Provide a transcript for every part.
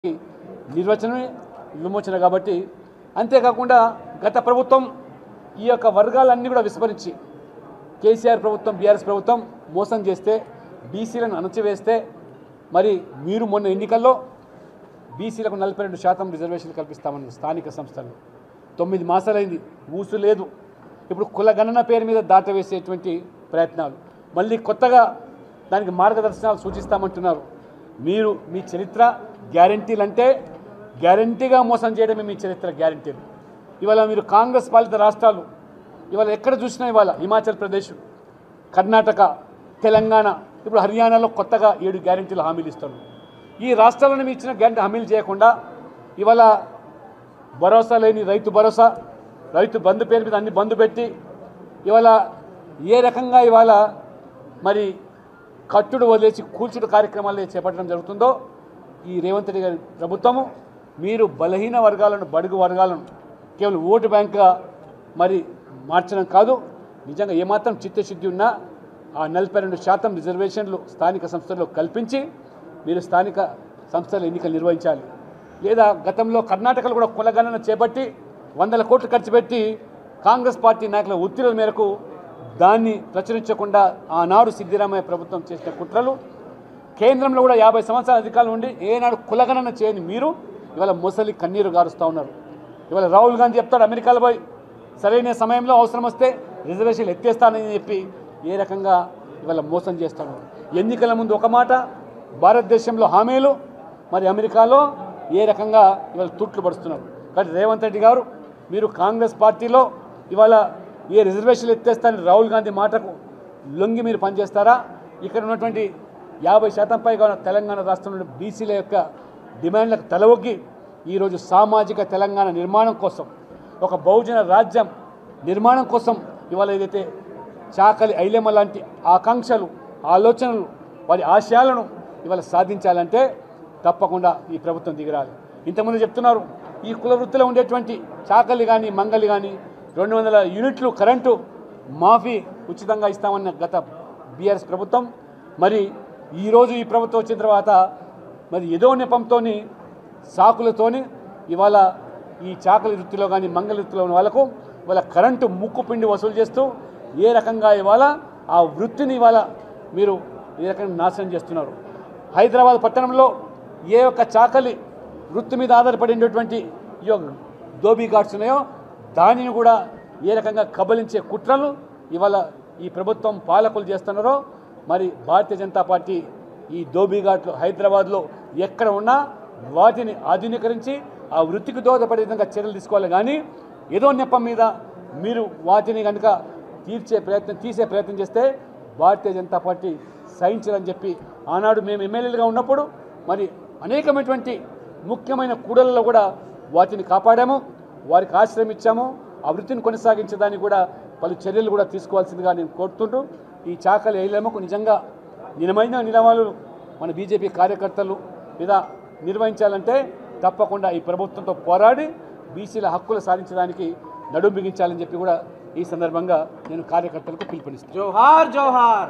నిర్వచనమే విమోచన కాబట్టి అంతేకాకుండా గత ప్రభుత్వం ఈ యొక్క వర్గాలన్నీ కూడా విస్మరించి కేసీఆర్ ప్రభుత్వం బీఆర్ఎస్ ప్రభుత్వం మోసం చేస్తే బీసీలను అణచివేస్తే మరి మీరు మొన్న ఎన్నికల్లో బీసీలకు నలభై రెండు శాతం రిజర్వేషన్లు కల్పిస్తామని స్థానిక సంస్థలు తొమ్మిది మాసాలైంది ఊసు లేదు ఇప్పుడు కుల గణన పేరు మీద దాటవేసేటువంటి ప్రయత్నాలు మళ్ళీ కొత్తగా దానికి మార్గదర్శనాలు సూచిస్తామంటున్నారు మీరు మీ చరిత్ర గ్యారంటీలు అంటే గ్యారంటీగా మోసం చేయడమే మీ చరిత్ర గ్యారంటీలు ఇవాళ మీరు కాంగ్రెస్ పాలిత రాష్ట్రాలు ఇవాళ ఎక్కడ చూసినా ఇవాళ హిమాచల్ ప్రదేశ్ కర్ణాటక తెలంగాణ ఇప్పుడు హర్యానాలో కొత్తగా ఏడు గ్యారంటీలు హామీలు ఇస్తారు ఈ రాష్ట్రాలను మీ ఇచ్చిన గ్యారంటీ హామీలు చేయకుండా ఇవాళ భరోసా లేని రైతు భరోసా రైతు బంధు పేరు మీద అన్ని బంధు పెట్టి ఇవాళ ఏ రకంగా ఇవాళ మరి కట్టుడు వదిలేసి కూల్చుడు కార్యక్రమాలు చేపట్టడం జరుగుతుందో ఈ రేవంత్ రెడ్డి గారి ప్రభుత్వము మీరు బలహీన వర్గాలను బడుగు వర్గాలను కేవలం ఓటు బ్యాంక్గా మరి మార్చడం కాదు నిజంగా ఏమాత్రం చిత్తశుద్ధి ఉన్నా ఆ నలభై రెండు శాతం రిజర్వేషన్లు స్థానిక సంస్థల్లో కల్పించి మీరు స్థానిక సంస్థల ఎన్నికలు నిర్వహించాలి లేదా గతంలో కర్ణాటకలో కూడా కులగణన చేపట్టి వందల కోట్లు ఖర్చు పెట్టి కాంగ్రెస్ పార్టీ నాయకుల ఒత్తిడి మేరకు దాన్ని ప్రచురించకుండా ఆనాడు సిద్ధిరామయ్య ప్రభుత్వం చేసిన కుట్రలు కేంద్రంలో కూడా యాభై సంవత్సరాల అధికారులు ఉండి ఏనాడు కులగణన చేయని మీరు ఇవాళ ముసలి కన్నీరు గారుస్తూ ఉన్నారు ఇవాళ రాహుల్ గాంధీ చెప్తాడు అమెరికాలో పోయి సరైన సమయంలో అవసరం వస్తే రిజర్వేషన్లు ఎత్తేస్తానని చెప్పి ఏ రకంగా ఇవాళ మోసం చేస్తాడు ఎన్నికల ముందు ఒక మాట భారతదేశంలో హామీలు మరి అమెరికాలో ఏ రకంగా ఇవాళ తుట్లు పడుతున్నారు కాబట్టి రేవంత్ రెడ్డి గారు మీరు కాంగ్రెస్ పార్టీలో ఇవాళ ఏ రిజర్వేషన్లు ఎత్తేస్తారని రాహుల్ గాంధీ మాటకు లొంగి మీరు పనిచేస్తారా ఇక్కడ ఉన్నటువంటి యాభై శాతం పైగా ఉన్న తెలంగాణ రాష్ట్రంలో బీసీల యొక్క డిమాండ్లకు తలవొగ్గి ఈరోజు సామాజిక తెలంగాణ నిర్మాణం కోసం ఒక బహుజన రాజ్యం నిర్మాణం కోసం ఇవాళ ఏదైతే చాకలి ఐలెమ్మ లాంటి ఆకాంక్షలు ఆలోచనలు వారి ఆశయాలను ఇవాళ సాధించాలంటే తప్పకుండా ఈ ప్రభుత్వం దిగిరాలి ఇంతకుముందు చెప్తున్నారు ఈ కుల వృత్తిలో ఉండేటువంటి చాకలి కానీ మంగలి కానీ రెండు వందల యూనిట్లు కరెంటు మాఫీ ఉచితంగా ఇస్తామన్న గత బీఆర్ఎస్ ప్రభుత్వం మరి ఈరోజు ఈ ప్రభుత్వం వచ్చిన తర్వాత మరి ఏదో నెపంతోని సాకులతోని ఇవాళ ఈ చాకలి వృత్తిలో కానీ మంగళ వృత్తిలో ఉన్న వాళ్ళకు ఇవాళ కరెంటు ముక్కు పిండి వసూలు చేస్తూ ఏ రకంగా ఇవాళ ఆ వృత్తిని ఇవాళ మీరు ఏ రకంగా నాశనం చేస్తున్నారు హైదరాబాద్ పట్టణంలో ఏ ఒక్క చాకలి వృత్తి మీద ఆధారపడినటువంటి ఈ యొక్క దోబీ ఘాట్స్ ఉన్నాయో దానిని కూడా ఏ రకంగా కబలించే కుట్రలు ఇవాళ ఈ ప్రభుత్వం పాలకులు చేస్తున్నారో మరి భారతీయ జనతా పార్టీ ఈ దోబీఘాట్లు హైదరాబాద్లో ఎక్కడ ఉన్నా వాటిని ఆధునీకరించి ఆ వృత్తికి దోహదపడే విధంగా చర్యలు తీసుకోవాలి కానీ ఏదో నెపం మీద మీరు వాటిని కనుక తీర్చే ప్రయత్నం తీసే ప్రయత్నం చేస్తే భారతీయ జనతా పార్టీ సహించదని చెప్పి ఆనాడు మేము ఎమ్మెల్యేలుగా ఉన్నప్పుడు మరి అనేకమైనటువంటి ముఖ్యమైన కూడలలో కూడా వాటిని కాపాడాము వారికి ఆశ్రయం ఇచ్చాము ఆ వృత్తిని కొనసాగించడానికి కూడా పలు చర్యలు కూడా తీసుకోవాల్సిందిగా నేను కోరుతుంటూ ఈ చాకలి ఐలమ్మకు నిజంగా నిజమైన నిలవాలు మన బీజేపీ కార్యకర్తలు మీద నిర్వహించాలంటే తప్పకుండా ఈ ప్రభుత్వంతో పోరాడి బీసీల హక్కులు సాధించడానికి నడుం బిగించాలని చెప్పి కూడా ఈ సందర్భంగా నేను కార్యకర్తలకు పిలుపునిస్తాను జోహార్ జోహార్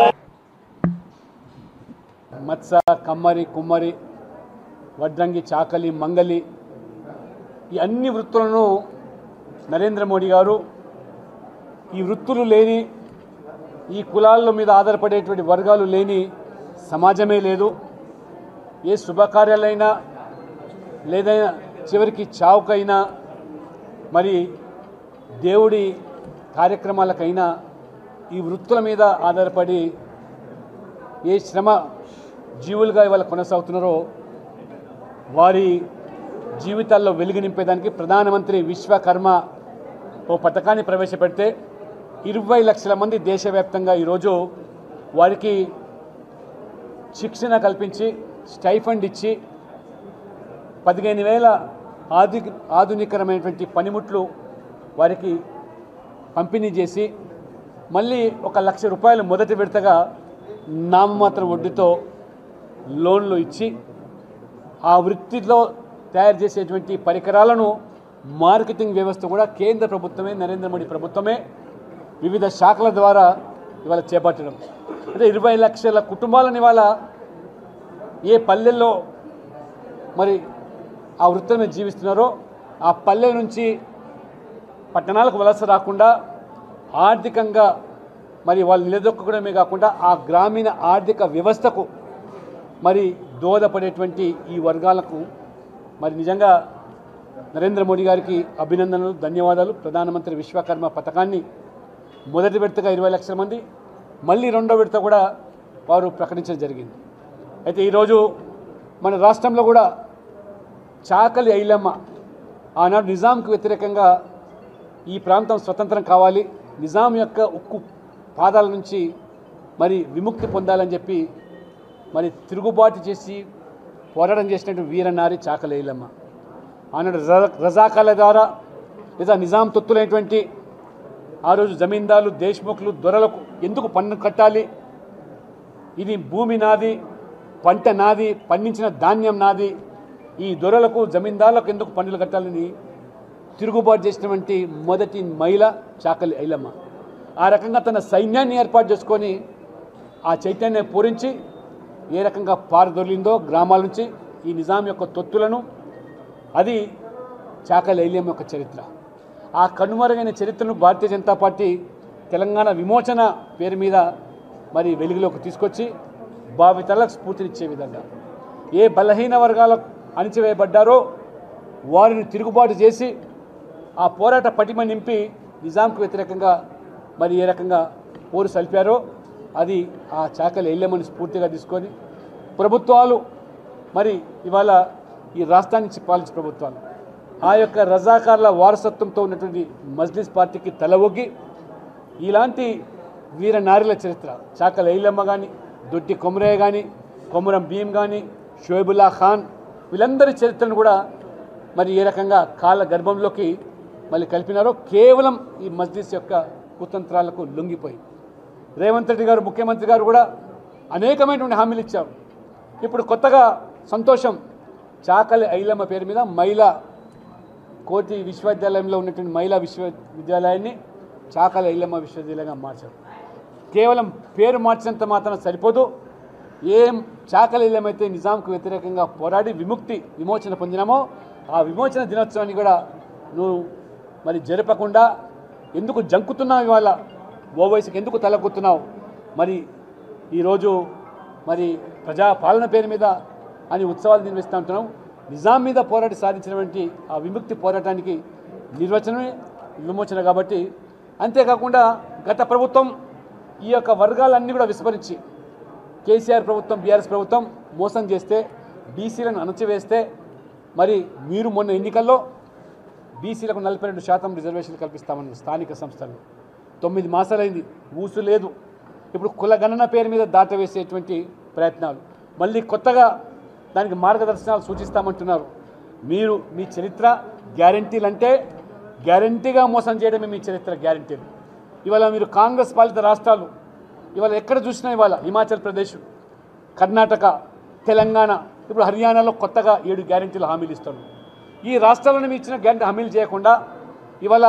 మత్స కమ్మరి కుమ్మరి వడ్రంగి చాకలి మంగలి ఈ అన్ని వృత్తులను నరేంద్ర మోడీ గారు ఈ వృత్తులు లేని ఈ కులాల మీద ఆధారపడేటువంటి వర్గాలు లేని సమాజమే లేదు ఏ శుభకార్యాలైనా లేదైనా చివరికి చావుకైనా మరి దేవుడి కార్యక్రమాలకైనా ఈ వృత్తుల మీద ఆధారపడి ఏ శ్రమ జీవులుగా ఇవాళ కొనసాగుతున్నారో వారి జీవితాల్లో వెలుగు నింపేదానికి ప్రధానమంత్రి విశ్వకర్మ ఓ పథకాన్ని ప్రవేశపెడితే ఇరవై లక్షల మంది దేశవ్యాప్తంగా ఈరోజు వారికి శిక్షణ కల్పించి స్టైఫండ్ ఇచ్చి పదిహేను వేల ఆధు ఆధునికరమైనటువంటి పనిముట్లు వారికి పంపిణీ చేసి మళ్ళీ ఒక లక్ష రూపాయలు మొదటి విడతగా నామమాత్ర వడ్డీతో లోన్లు ఇచ్చి ఆ వృత్తిలో తయారు చేసేటువంటి పరికరాలను మార్కెటింగ్ వ్యవస్థ కూడా కేంద్ర ప్రభుత్వమే నరేంద్ర మోడీ ప్రభుత్వమే వివిధ శాఖల ద్వారా ఇవాళ చేపట్టడం అంటే ఇరవై లక్షల కుటుంబాలను ఇవాళ ఏ పల్లెల్లో మరి ఆ వృత్తుల మీద జీవిస్తున్నారో ఆ పల్లెల నుంచి పట్టణాలకు వలస రాకుండా ఆర్థికంగా మరి వాళ్ళు నిలదొక్కడమే కాకుండా ఆ గ్రామీణ ఆర్థిక వ్యవస్థకు మరి దోహదపడేటువంటి ఈ వర్గాలకు మరి నిజంగా నరేంద్ర మోడీ గారికి అభినందనలు ధన్యవాదాలు ప్రధానమంత్రి విశ్వకర్మ పథకాన్ని మొదటి విడతగా ఇరవై లక్షల మంది మళ్ళీ రెండో విడత కూడా వారు ప్రకటించడం జరిగింది అయితే ఈరోజు మన రాష్ట్రంలో కూడా చాకలి ఐలమ్మ ఆనాడు నిజాంకు వ్యతిరేకంగా ఈ ప్రాంతం స్వతంత్రం కావాలి నిజాం యొక్క ఉక్కు పాదాల నుంచి మరి విముక్తి పొందాలని చెప్పి మరి తిరుగుబాటు చేసి పోరాటం చేసినటువంటి వీరనారి చాకలి ఐలమ్మ ఆనాడు రజా- రజాకాల ద్వారా లేదా నిజాం తొత్తులైనటువంటి ఆ రోజు జమీందారులు దేశ్ముఖులు దొరలకు ఎందుకు పన్ను కట్టాలి ఇది భూమి నాది పంట నాది పండించిన ధాన్యం నాది ఈ దొరలకు జమీందారులకు ఎందుకు పన్నులు కట్టాలని తిరుగుబాటు చేసినటువంటి మొదటి మహిళ చాకలి ఐలమ్మ ఆ రకంగా తన సైన్యాన్ని ఏర్పాటు చేసుకొని ఆ చైతన్యం పూరించి ఏ రకంగా పారదొలిందో గ్రామాల నుంచి ఈ నిజాం యొక్క తొత్తులను అది చాకలి ఐలమ్మ యొక్క చరిత్ర ఆ కనుమరుగైన చరిత్రను భారతీయ జనతా పార్టీ తెలంగాణ విమోచన పేరు మీద మరి వెలుగులోకి తీసుకొచ్చి భావితలకు స్ఫూర్తినిచ్చే విధంగా ఏ బలహీన వర్గాలు అణిచివేయబడ్డారో వారిని తిరుగుబాటు చేసి ఆ పోరాట పటిమ నింపి నిజాంకు వ్యతిరేకంగా మరి ఏ రకంగా పోరు సల్పారో అది ఆ చాకలి ఎల్లెమ్మని స్ఫూర్తిగా తీసుకొని ప్రభుత్వాలు మరి ఇవాళ ఈ రాష్ట్రానికి పాలించే ప్రభుత్వాలు ఆ యొక్క రజాకార్ల వారసత్వంతో ఉన్నటువంటి మజ్లిస్ పార్టీకి తల ఒగ్గి ఇలాంటి వీర నారీల చరిత్ర చాకల ఐలమ్మ కానీ దొడ్డి కొమరయ్య కానీ కొమరం భీం కానీ షోయబుల్లా ఖాన్ వీళ్ళందరి చరిత్రను కూడా మరి ఏ రకంగా కాల గర్భంలోకి మళ్ళీ కలిపినారో కేవలం ఈ మస్జిద్ యొక్క కుతంత్రాలకు లొంగిపోయి రేవంత్ రెడ్డి గారు ముఖ్యమంత్రి గారు కూడా అనేకమైనటువంటి హామీలు ఇచ్చారు ఇప్పుడు కొత్తగా సంతోషం చాకలి ఐలమ్మ పేరు మీద మహిళా కోటి విశ్వవిద్యాలయంలో ఉన్నటువంటి మహిళా విశ్వవిద్యాలయాన్ని చాకలి ఐలమ్మ విశ్వవిద్యాలయంగా మార్చారు కేవలం పేరు మార్చినంత మాత్రం సరిపోదు ఏం చాకలి ఐలమ్మ అయితే నిజాంకు వ్యతిరేకంగా పోరాడి విముక్తి విమోచన పొందినామో ఆ విమోచన దినోత్సవాన్ని కూడా నువ్వు మరి జరపకుండా ఎందుకు జంకుతున్నావు ఇవాళ ఓవైసీకి ఎందుకు తలకొత్తున్నావు మరి ఈరోజు మరి ప్రజా పాలన పేరు మీద అని ఉత్సవాలు నిర్వహిస్తూ ఉంటున్నాం నిజాం మీద పోరాటి సాధించినటువంటి ఆ విముక్తి పోరాటానికి నిర్వచనమే విమోచన కాబట్టి అంతేకాకుండా గత ప్రభుత్వం ఈ యొక్క వర్గాలన్నీ కూడా విస్మరించి కేసీఆర్ ప్రభుత్వం బీఆర్ఎస్ ప్రభుత్వం మోసం చేస్తే బీసీలను అణచివేస్తే మరి మీరు మొన్న ఎన్నికల్లో బీసీలకు నలభై రెండు శాతం రిజర్వేషన్లు కల్పిస్తామని స్థానిక సంస్థలు తొమ్మిది మాసాలైంది ఊసు లేదు ఇప్పుడు కుల గణన పేరు మీద దాటవేసేటువంటి ప్రయత్నాలు మళ్ళీ కొత్తగా దానికి మార్గదర్శనాలు సూచిస్తామంటున్నారు మీరు మీ చరిత్ర గ్యారంటీలు అంటే గ్యారంటీగా మోసం చేయడమే మీ చరిత్ర గ్యారంటీలు ఇవాళ మీరు కాంగ్రెస్ పాలిత రాష్ట్రాలు ఇవాళ ఎక్కడ చూసినా ఇవాళ హిమాచల్ ప్రదేశ్ కర్ణాటక తెలంగాణ ఇప్పుడు హర్యానాలో కొత్తగా ఏడు గ్యారంటీలు హామీలు ఇస్తారు ఈ రాష్ట్రాలను మీ ఇచ్చిన గ్యారంటీ హామీలు చేయకుండా ఇవాళ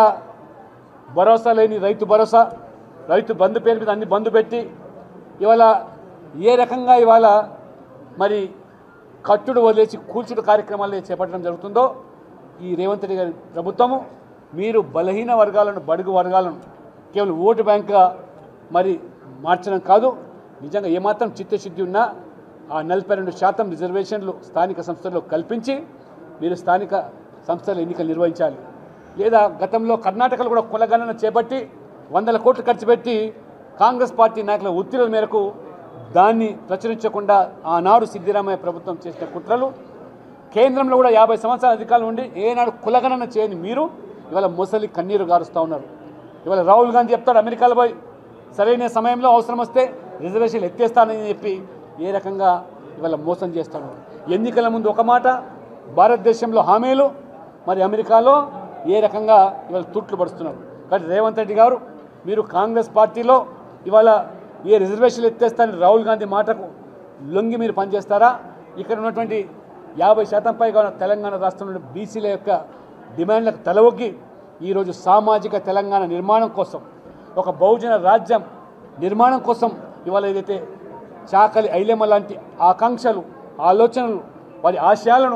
భరోసా లేని రైతు భరోసా రైతు బంధు పేరు మీద అన్ని బంధు పెట్టి ఇవాళ ఏ రకంగా ఇవాళ మరి కట్టుడు వదిలేసి కూల్చుడు కార్యక్రమాలు చేపట్టడం జరుగుతుందో ఈ రేవంత్ రెడ్డి గారి ప్రభుత్వము మీరు బలహీన వర్గాలను బడుగు వర్గాలను కేవలం ఓటు బ్యాంక్గా మరి మార్చడం కాదు నిజంగా ఏమాత్రం చిత్తశుద్ధి ఉన్నా ఆ నలభై రెండు శాతం రిజర్వేషన్లు స్థానిక సంస్థల్లో కల్పించి మీరు స్థానిక సంస్థల ఎన్నికలు నిర్వహించాలి లేదా గతంలో కర్ణాటకలో కూడా కులగణన చేపట్టి వందల కోట్లు ఖర్చు పెట్టి కాంగ్రెస్ పార్టీ నాయకుల ఒత్తిళ్ల మేరకు దాన్ని ప్రచురించకుండా ఆనాడు సిద్ధిరామయ్య ప్రభుత్వం చేసిన కుట్రలు కేంద్రంలో కూడా యాభై సంవత్సరాల అధికారులు ఉండి ఏనాడు కులగణన చేయని మీరు ఇవాళ ముసలి కన్నీరు గారుస్తూ ఉన్నారు ఇవాళ రాహుల్ గాంధీ చెప్తాడు అమెరికాలో పోయి సరైన సమయంలో అవసరం వస్తే రిజర్వేషన్లు ఎత్తేస్తానని చెప్పి ఏ రకంగా ఇవాళ మోసం చేస్తాను ఎన్నికల ముందు ఒక మాట భారతదేశంలో హామీలు మరి అమెరికాలో ఏ రకంగా ఇవాళ తుట్లు పడుతున్నారు కాబట్టి రేవంత్ రెడ్డి గారు మీరు కాంగ్రెస్ పార్టీలో ఇవాళ ఏ రిజర్వేషన్లు ఎత్తేస్తానని రాహుల్ గాంధీ మాటకు లొంగి మీరు పనిచేస్తారా ఇక్కడ ఉన్నటువంటి యాభై శాతం పైగా ఉన్న తెలంగాణ రాష్ట్రంలో బీసీల యొక్క డిమాండ్లకు తలవొగ్గి ఈరోజు సామాజిక తెలంగాణ నిర్మాణం కోసం ఒక బహుజన రాజ్యం నిర్మాణం కోసం ఇవాళ ఏదైతే చాకలి ఐలెమ్మ లాంటి ఆకాంక్షలు ఆలోచనలు వారి ఆశయాలను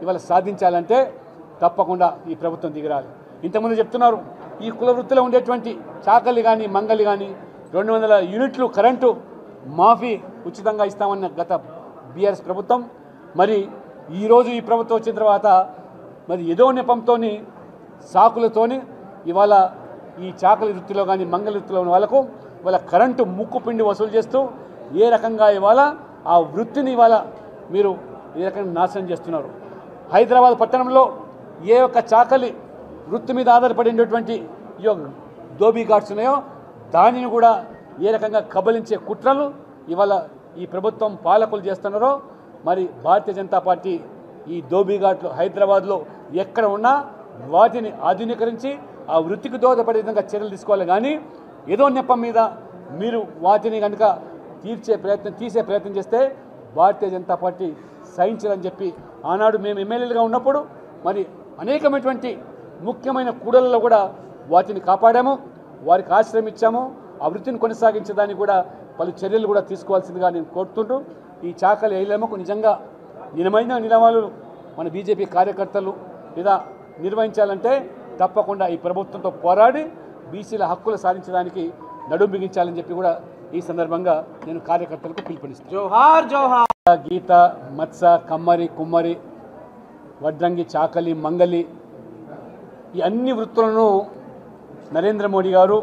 ఇవాళ సాధించాలంటే తప్పకుండా ఈ ప్రభుత్వం దిగిరాలి ఇంతకుముందు చెప్తున్నారు ఈ కుల వృత్తిలో ఉండేటువంటి చాకలి కానీ మంగలి కానీ రెండు వందల యూనిట్లు కరెంటు మాఫీ ఉచితంగా ఇస్తామన్న గత బీఆర్ఎస్ ప్రభుత్వం మరి ఈరోజు ఈ ప్రభుత్వం వచ్చిన తర్వాత మరి ఏదో నెపంతోని సాకులతోని ఇవాళ ఈ చాకలి వృత్తిలో కానీ మంగళ వృత్తిలో ఉన్న వాళ్ళకు ఇవాళ కరెంటు ముక్కు పిండి వసూలు చేస్తూ ఏ రకంగా ఇవాళ ఆ వృత్తిని ఇవాళ మీరు ఏ రకంగా నాశనం చేస్తున్నారు హైదరాబాద్ పట్టణంలో ఏ ఒక్క చాకలి వృత్తి మీద ఆధారపడినటువంటి ఈ యొక్క దోబీ ఘాట్స్ ఉన్నాయో దానిని కూడా ఏ రకంగా కబలించే కుట్రలు ఇవాళ ఈ ప్రభుత్వం పాలకులు చేస్తున్నారో మరి భారతీయ జనతా పార్టీ ఈ దోబీఘాట్లు హైదరాబాద్లో ఎక్కడ ఉన్నా వాటిని ఆధునీకరించి ఆ వృత్తికి దోహదపడే విధంగా చర్యలు తీసుకోవాలి కానీ ఏదో నెపం మీద మీరు వాటిని కనుక తీర్చే ప్రయత్నం తీసే ప్రయత్నం చేస్తే భారతీయ జనతా పార్టీ సహించదని చెప్పి ఆనాడు మేము ఎమ్మెల్యేలుగా ఉన్నప్పుడు మరి అనేకమైనటువంటి ముఖ్యమైన కూడలలో కూడా వాటిని కాపాడాము వారికి ఆశ్రయం ఇచ్చాము ఆ వృత్తిని కొనసాగించడానికి కూడా పలు చర్యలు కూడా తీసుకోవాల్సిందిగా నేను కోరుతుంటూ ఈ చాకలి ఐలమ్మకు నిజంగా నిజమైన నిలవాలు మన బీజేపీ కార్యకర్తలు లేదా నిర్వహించాలంటే తప్పకుండా ఈ ప్రభుత్వంతో పోరాడి బీసీల హక్కులు సాధించడానికి నడుం బిగించాలని చెప్పి కూడా ఈ సందర్భంగా నేను కార్యకర్తలకు పిలుపునిస్తాను జోహార్ జోహార్ గీత మత్స కమ్మరి కుమ్మరి వడ్రంగి చాకలి మంగలి ఈ అన్ని వృత్తులను నరేంద్ర మోడీ గారు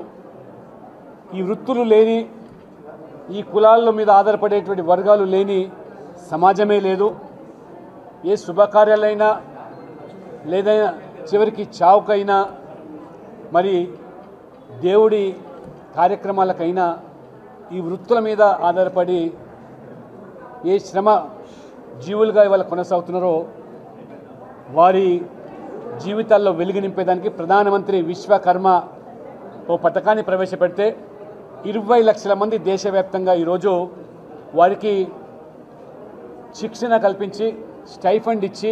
ఈ వృత్తులు లేని ఈ కులాల మీద ఆధారపడేటువంటి వర్గాలు లేని సమాజమే లేదు ఏ శుభకార్యాలైనా లేదైనా చివరికి చావుకైనా మరి దేవుడి కార్యక్రమాలకైనా ఈ వృత్తుల మీద ఆధారపడి ఏ శ్రమ జీవులుగా ఇవాళ కొనసాగుతున్నారో వారి జీవితాల్లో వెలుగు నింపేదానికి ప్రధానమంత్రి విశ్వకర్మ ఓ పథకాన్ని ప్రవేశపెడితే ఇరవై లక్షల మంది దేశవ్యాప్తంగా ఈరోజు వారికి శిక్షణ కల్పించి స్టైఫండ్ ఇచ్చి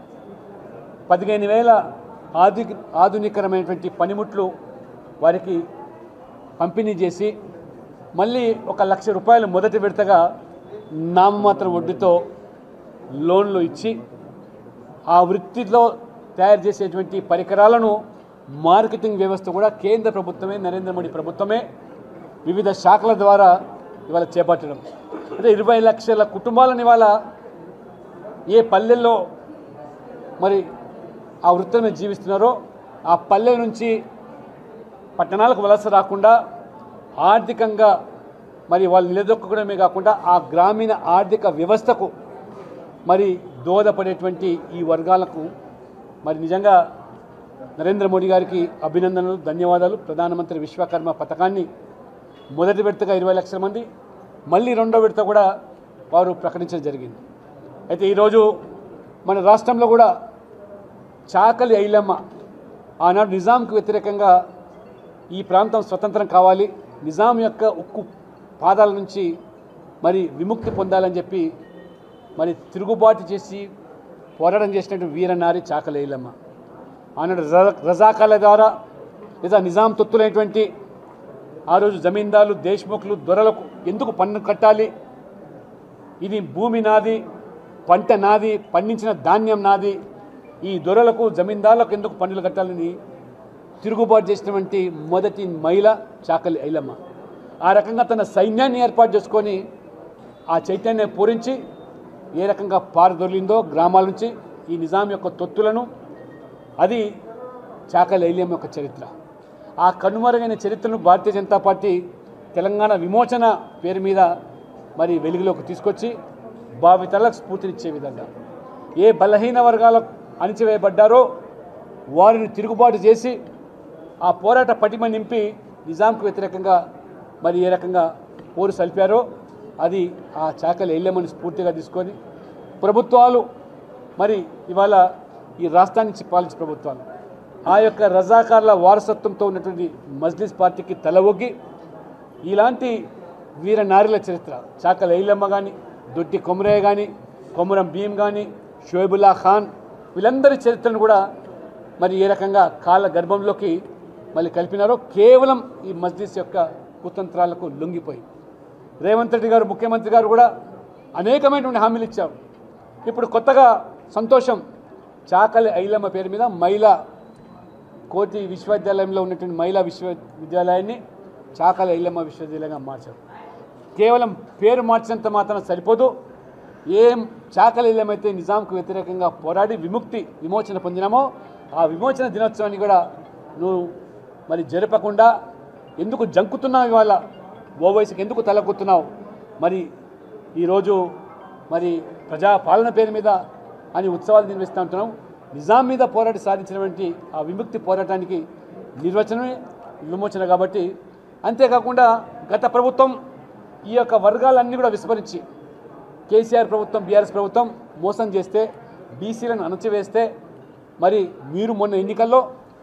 పదిహేను వేల ఆధు ఆధునికరమైనటువంటి పనిముట్లు వారికి పంపిణీ చేసి మళ్ళీ ఒక లక్ష రూపాయలు మొదటి విడతగా నామమాత్ర వడ్డీతో లోన్లు ఇచ్చి ఆ వృత్తిలో తయారు చేసేటువంటి పరికరాలను మార్కెటింగ్ వ్యవస్థ కూడా కేంద్ర ప్రభుత్వమే నరేంద్ర మోడీ ప్రభుత్వమే వివిధ శాఖల ద్వారా ఇవాళ చేపట్టడం అంటే ఇరవై లక్షల కుటుంబాలను ఇవాళ ఏ పల్లెల్లో మరి ఆ వృత్తిని మీద జీవిస్తున్నారో ఆ పల్లెల నుంచి పట్టణాలకు వలస రాకుండా ఆర్థికంగా మరి వాళ్ళు నిలదొక్కడమే కాకుండా ఆ గ్రామీణ ఆర్థిక వ్యవస్థకు మరి దోహదపడేటువంటి ఈ వర్గాలకు మరి నిజంగా నరేంద్ర మోడీ గారికి అభినందనలు ధన్యవాదాలు ప్రధానమంత్రి విశ్వకర్మ పథకాన్ని మొదటి విడతగా ఇరవై లక్షల మంది మళ్ళీ రెండో విడత కూడా వారు ప్రకటించడం జరిగింది అయితే ఈరోజు మన రాష్ట్రంలో కూడా చాకలి ఐలమ్మ ఆనాడు నిజాంకు వ్యతిరేకంగా ఈ ప్రాంతం స్వతంత్రం కావాలి నిజాం యొక్క ఉక్కు పాదాల నుంచి మరి విముక్తి పొందాలని చెప్పి మరి తిరుగుబాటు చేసి పోరాటం చేసినటువంటి వీరనారి చాకలి ఐలమ్మ ఆనాడు రజా- రజాకాల ద్వారా లేదా నిజాం తొత్తులైనటువంటి ఆ రోజు జమీందారులు దేశ్ముఖులు దొరలకు ఎందుకు పన్ను కట్టాలి ఇది భూమి నాది పంట నాది పండించిన ధాన్యం నాది ఈ దొరలకు జమీందారులకు ఎందుకు పన్నులు కట్టాలని తిరుగుబాటు చేసినటువంటి మొదటి మహిళ చాకలి ఐలమ్మ ఆ రకంగా తన సైన్యాన్ని ఏర్పాటు చేసుకొని ఆ చైతన్యం పూరించి ఏ రకంగా పారదొలిందో గ్రామాల నుంచి ఈ నిజాం యొక్క తొత్తులను అది చాకలి ఐలమ్మ యొక్క చరిత్ర ఆ కనుమరుగైన చరిత్రను భారతీయ జనతా పార్టీ తెలంగాణ విమోచన పేరు మీద మరి వెలుగులోకి తీసుకొచ్చి భావితలకు స్ఫూర్తినిచ్చే విధంగా ఏ బలహీన వర్గాలు అణిచివేయబడ్డారో వారిని తిరుగుబాటు చేసి ఆ పోరాట పటిమ నింపి నిజాంకు వ్యతిరేకంగా మరి ఏ రకంగా పోరు సల్పారో అది ఆ చాకలి ఎల్లెమ్మని స్ఫూర్తిగా తీసుకొని ప్రభుత్వాలు మరి ఇవాళ ఈ రాష్ట్రాన్ని నుంచి పాలించే ప్రభుత్వాలు ఆ యొక్క రజాకార్ల వారసత్వంతో ఉన్నటువంటి మజ్లిస్ పార్టీకి తల ఒగ్గి ఇలాంటి వీర నారీల చరిత్ర చాకల ఐలమ్మ కానీ దొడ్డి కొమరయ్య కానీ కొమరం భీం కానీ షోయబుల్లా ఖాన్ వీళ్ళందరి చరిత్రను కూడా మరి ఏ రకంగా కాళ్ళ గర్భంలోకి మళ్ళీ కలిపినారో కేవలం ఈ మస్జిద్ యొక్క కుతంత్రాలకు లొంగిపోయి రేవంత్ రెడ్డి గారు ముఖ్యమంత్రి గారు కూడా అనేకమైనటువంటి హామీలు ఇచ్చారు ఇప్పుడు కొత్తగా సంతోషం చాకలి ఐలమ్మ పేరు మీద మహిళా కోటి విశ్వవిద్యాలయంలో ఉన్నటువంటి మహిళా విశ్వవిద్యాలయాన్ని చాకలి ఐలమ్మ విశ్వవిద్యాలయంగా మార్చారు కేవలం పేరు మార్చినంత మాత్రం సరిపోదు ఏం చాకలి ఐలమ్మ అయితే నిజాంకు వ్యతిరేకంగా పోరాడి విముక్తి విమోచన పొందినామో ఆ విమోచన దినోత్సవాన్ని కూడా నువ్వు మరి జరపకుండా ఎందుకు జంకుతున్నావు ఇవాళ ఓవైసీకి ఎందుకు తలకొత్తున్నావు మరి ఈరోజు మరి ప్రజా పాలన పేరు మీద అని ఉత్సవాలు నిర్వహిస్తూ ఉంటున్నాం నిజాం మీద పోరాటి సాధించినటువంటి ఆ విముక్తి పోరాటానికి నిర్వచనమే విమోచన కాబట్టి అంతేకాకుండా గత ప్రభుత్వం ఈ యొక్క వర్గాలన్నీ కూడా విస్మరించి కేసీఆర్ ప్రభుత్వం బీఆర్ఎస్ ప్రభుత్వం మోసం చేస్తే బీసీలను అణచివేస్తే మరి మీరు మొన్న ఎన్నికల్లో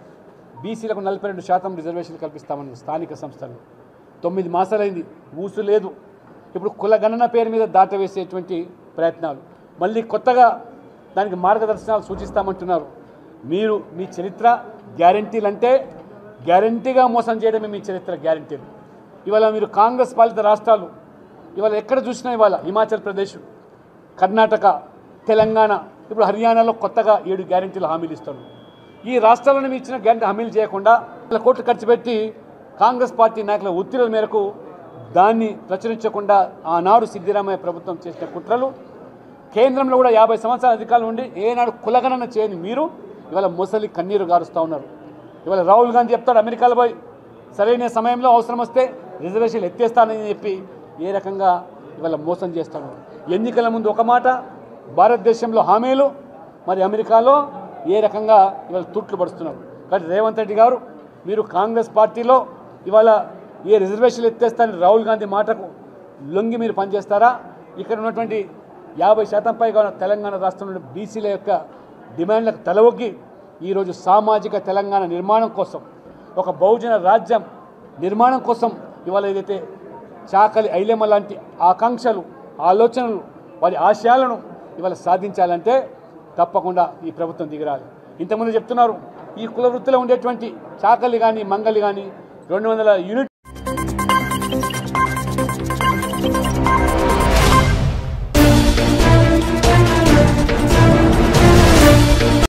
బీసీలకు నలభై రెండు శాతం రిజర్వేషన్ కల్పిస్తామని స్థానిక సంస్థలు తొమ్మిది మాసాలైంది ఊసు లేదు ఇప్పుడు కుల గణన పేరు మీద దాటవేసేటువంటి ప్రయత్నాలు మళ్ళీ కొత్తగా దానికి మార్గదర్శనాలు సూచిస్తామంటున్నారు మీరు మీ చరిత్ర గ్యారంటీలు అంటే గ్యారంటీగా మోసం చేయడమే మీ చరిత్ర గ్యారంటీలు ఇవాళ మీరు కాంగ్రెస్ పాలిత రాష్ట్రాలు ఇవాళ ఎక్కడ చూసినా ఇవాళ హిమాచల్ ప్రదేశ్ కర్ణాటక తెలంగాణ ఇప్పుడు హర్యానాలో కొత్తగా ఏడు గ్యారెంటీలు హామీలు ఇస్తారు ఈ రాష్ట్రాలను మీరు ఇచ్చిన గ్యారెంటీ హామీలు చేయకుండా వేల కోట్లు ఖర్చు పెట్టి కాంగ్రెస్ పార్టీ నాయకుల ఒత్తిడిల మేరకు దాన్ని ప్రచురించకుండా ఆనాడు సిద్ధిరామయ్య ప్రభుత్వం చేసిన కుట్రలు కేంద్రంలో కూడా యాభై సంవత్సరాల అధికారులు ఉండి ఏనాడు కులగణన చేయని మీరు ఇవాళ ముసలి కన్నీరు గారుస్తూ ఉన్నారు ఇవాళ రాహుల్ గాంధీ చెప్తాడు అమెరికాలో పోయి సరైన సమయంలో అవసరం వస్తే రిజర్వేషన్లు ఎత్తేస్తానని చెప్పి ఏ రకంగా ఇవాళ మోసం చేస్తాను ఎన్నికల ముందు ఒక మాట భారతదేశంలో హామీలు మరి అమెరికాలో ఏ రకంగా ఇవాళ తుట్లు పడుతున్నారు కాబట్టి రేవంత్ రెడ్డి గారు మీరు కాంగ్రెస్ పార్టీలో ఇవాళ ఏ రిజర్వేషన్లు ఎత్తేస్తానని రాహుల్ గాంధీ మాటకు లొంగి మీరు పనిచేస్తారా ఇక్కడ ఉన్నటువంటి యాభై శాతం పైగా ఉన్న తెలంగాణ రాష్ట్రంలో బీసీల యొక్క డిమాండ్లకు తలవొగ్గి ఈరోజు సామాజిక తెలంగాణ నిర్మాణం కోసం ఒక బహుజన రాజ్యం నిర్మాణం కోసం ఇవాళ ఏదైతే చాకలి ఐలెమ్మ లాంటి ఆకాంక్షలు ఆలోచనలు వారి ఆశయాలను ఇవాళ సాధించాలంటే తప్పకుండా ఈ ప్రభుత్వం దిగరాలి ఇంతకుముందు చెప్తున్నారు ఈ కుల వృత్తిలో ఉండేటువంటి చాకలి కానీ మంగలి కానీ రెండు వందల యూనిట్